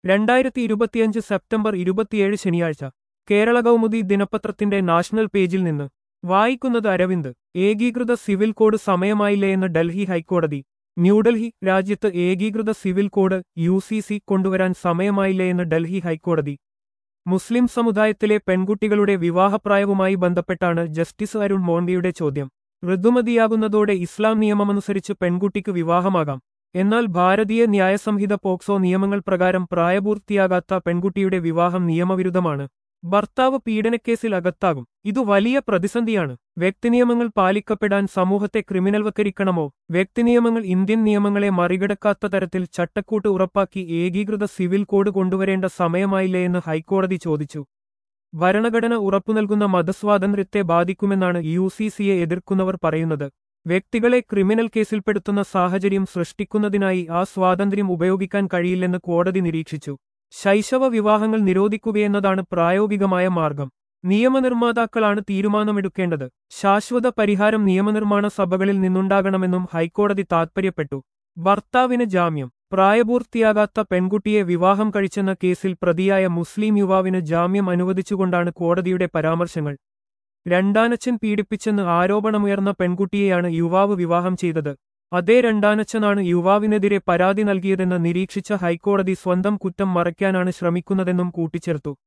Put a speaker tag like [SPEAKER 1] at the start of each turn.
[SPEAKER 1] രണ്ടായിരത്തി ഇരുപത്തിയഞ്ച് സെപ്റ്റംബർ ഇരുപത്തിയേഴ് ശനിയാഴ്ച കേരള കൗമുദി ദിനപത്രത്തിന്റെ നാഷണൽ പേജിൽ നിന്ന് വായിക്കുന്നത് അരവിന്ദ് ഏകീകൃത സിവിൽ കോഡ് സമയമായില്ലേയെന്ന് ഡൽഹി ഹൈക്കോടതി ന്യൂഡൽഹി രാജ്യത്ത് ഏകീകൃത civil code U C C കൊണ്ടുവരാൻ സമയമായില്ലേയെന്ന് ഡൽഹി ഹൈക്കോടതി മുസ്ലിം സമുദായത്തിലെ പെൺകുട്ടികളുടെ വിവാഹപ്രായവുമായി ബന്ധപ്പെട്ടാണ് ജസ്റ്റിസ് അരുൺ മോൺവിയുടെ ചോദ്യം ഋതുമതിയാകുന്നതോടെ ഇസ്ലാം നിയമമനുസരിച്ച് പെൺകുട്ടിക്ക് വിവാഹമാകാം എന്നാൽ ഭാരതീയ ന്യായസംഹിത പോക്സോ നിയമങ്ങൾ പ്രകാരം പ്രായപൂർത്തിയാകാത്ത പെൺകുട്ടിയുടെ വിവാഹം നിയമവിരുദ്ധമാണ് ഭർത്താവ് പീഡനക്കേസിൽ അകത്താകും ഇതു വലിയ പ്രതിസന്ധിയാണ് വ്യക്തിനിയമങ്ങൾ പാലിക്കപ്പെടാൻ സമൂഹത്തെ ക്രിമിനൽവൽക്കരിക്കണമോ വ്യക്തിനിയമങ്ങൾ ഇന്ത്യൻ നിയമങ്ങളെ മറികടക്കാത്ത തരത്തിൽ ചട്ടക്കൂട്ട് ഉറപ്പാക്കി ഏകീകൃത സിവിൽ കോഡ് കൊണ്ടുവരേണ്ട സമയമായില്ലേയെന്ന് ഹൈക്കോടതി ചോദിച്ചു ഭരണഘടന ഉറപ്പു നൽകുന്ന മതസ്വാതന്ത്ര്യത്തെ ബാധിക്കുമെന്നാണ് യു സി സിയെ എതിർക്കുന്നവർ പറയുന്നത് വ്യക്തികളെ ക്രിമിനൽ കേസിൽപ്പെടുത്തുന്ന സാഹചര്യം സൃഷ്ടിക്കുന്നതിനായി ആ സ്വാതന്ത്ര്യം ഉപയോഗിക്കാൻ കഴിയില്ലെന്ന് കോടതി നിരീക്ഷിച്ചു ശൈശവ വിവാഹങ്ങൾ നിരോധിക്കുകയെന്നതാണ് പ്രായോഗികമായ മാർഗം നിയമനിർമ്മാതാക്കളാണ് തീരുമാനമെടുക്കേണ്ടത് ശാശ്വത പരിഹാരം നിയമനിർമ്മാണ സഭകളിൽ നിന്നുണ്ടാകണമെന്നും ഹൈക്കോടതി താൽപ്പര്യപ്പെട്ടു ഭർത്താവിന് ജാമ്യം പ്രായപൂർത്തിയാകാത്ത പെൺകുട്ടിയെ വിവാഹം കഴിച്ചെന്ന കേസിൽ പ്രതിയായ മുസ്ലിം യുവാവിന് ജാമ്യം അനുവദിച്ചുകൊണ്ടാണ് കോടതിയുടെ പരാമർശങ്ങൾ രണ്ടാനച്ഛൻ പീഡിപ്പിച്ചെന്ന് ആരോപണമുയർന്ന പെൺകുട്ടിയെയാണ് യുവാവ് വിവാഹം ചെയ്തത് അതേ രണ്ടാനച്ഛനാണ് യുവാവിനെതിരെ പരാതി നൽകിയതെന്ന് നിരീക്ഷിച്ച ഹൈക്കോടതി സ്വന്തം കുറ്റം മറയ്ക്കാനാണ് ശ്രമിക്കുന്നതെന്നും കൂട്ടിച്ചേർത്തു